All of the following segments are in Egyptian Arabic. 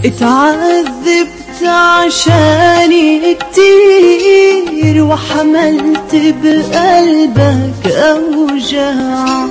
اتعذبت عشاني كتير وحملت بقلبك أوجاع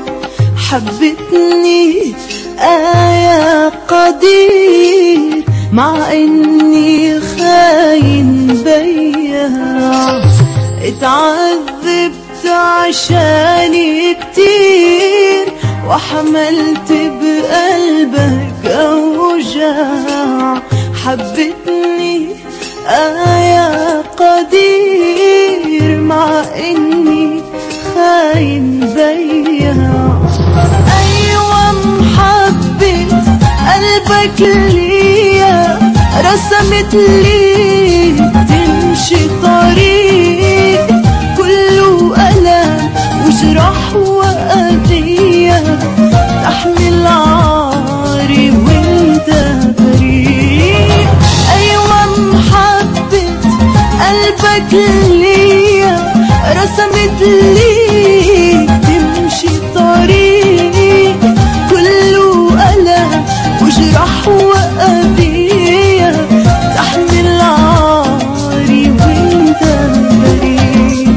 حبتني آية قدير مع إني خاين بياع اتعذبت عشاني كتير وحملت بقلبك أوجاع حبتني آية قدير مع إني خاين بياع أيوة محبة قلبك ليا رسمت لي تمشي طريق كله ألم وجرح وأذية تحمل عاري وانت بريء أيوة محبة قلبك ليا رسمت لي تمشي طريق كله ألم وجرح وأذية تحمل عاري وانت بريء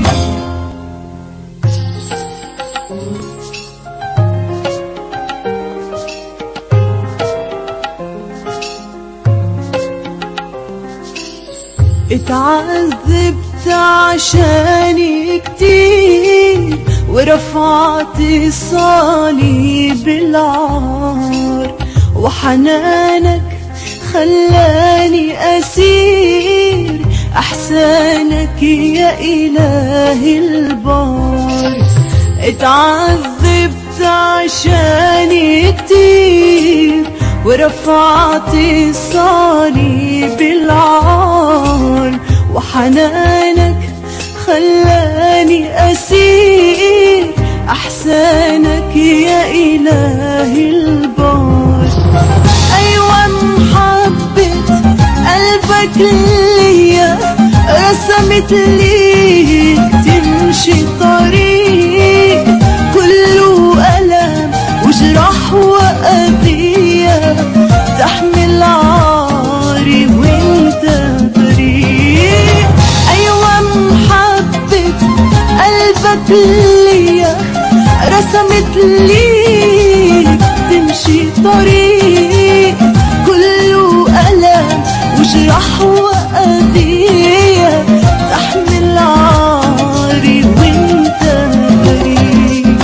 اتعذبت عشاني كتير ورفعت صليب العار وحنانك خلاني أسير أحسانك يا إله البار اتعذبت عشاني كتير ورفعت صليب العار وحنانك خلاني أسير أحسانك يا إله البار أيوة محبة قلبك ليا رسمت ليك تمشي طريق كله ألم وجرح وأذية تحمل عاري وانت بريء أيوة محبة قلبك ليا رسمت ليك تمشي طريق كله ألم وجرح وأذية تحمل عاري وانت بريء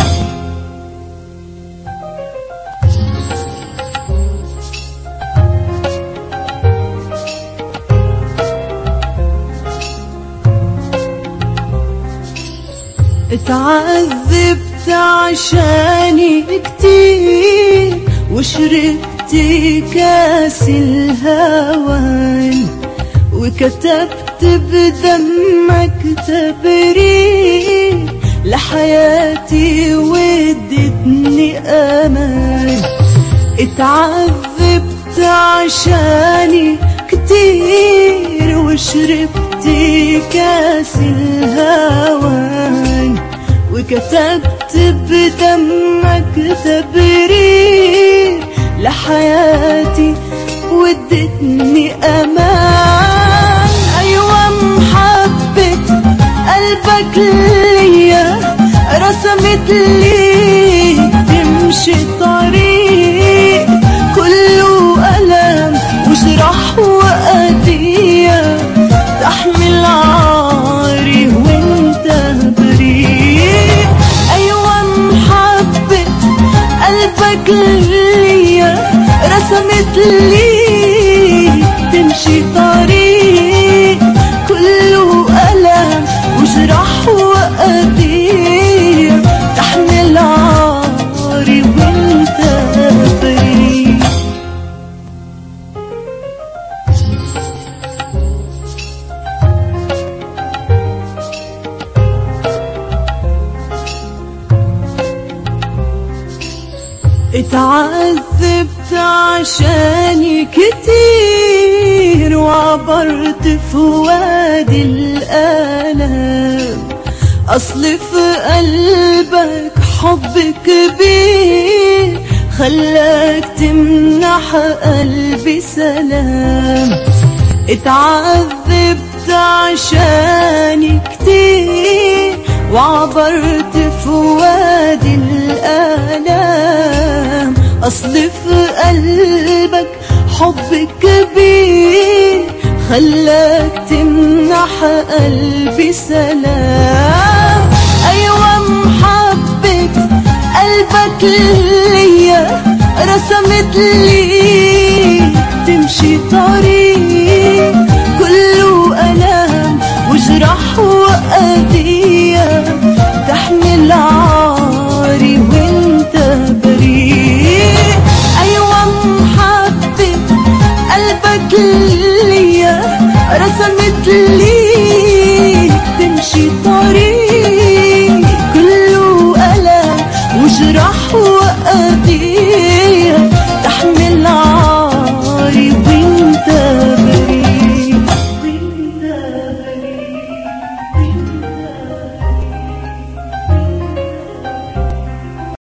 اتعذبت عشاني كتير وشربت كاس الهوان وكتبت بدمك تبرير لحياتي وادتني امان اتعذبت عشاني كتير وشربت كاس الهوان وكتبت بدمك تبرير لحياتي وادتني امان ايوه محبة قلبك ليا رسمت لي تمشي طريق كله ألم وجرح وأذية تحمل عاري وانت بريء أيوة محبة قلبك ليا رسمت لي تمشي طريق كله ألم وجرح وأذية تحمل عاري وانت بريء اتعذبت عشاني كتير وعبرت في وادي الآلام أصل في قلبك حب كبير خلاك تمنح تمنح قلبي سلام اتعذبت عشاني كتير وعبرت في وادي الآلام أصل في قلبك حب كبير خلاك تمنح قلبي سلام أيوة محبة قلبك ليا رسمت لي تمشي طريق كله ألام وجرح وأذية تحمل عاري وانت بريء أيوة محبة قلبك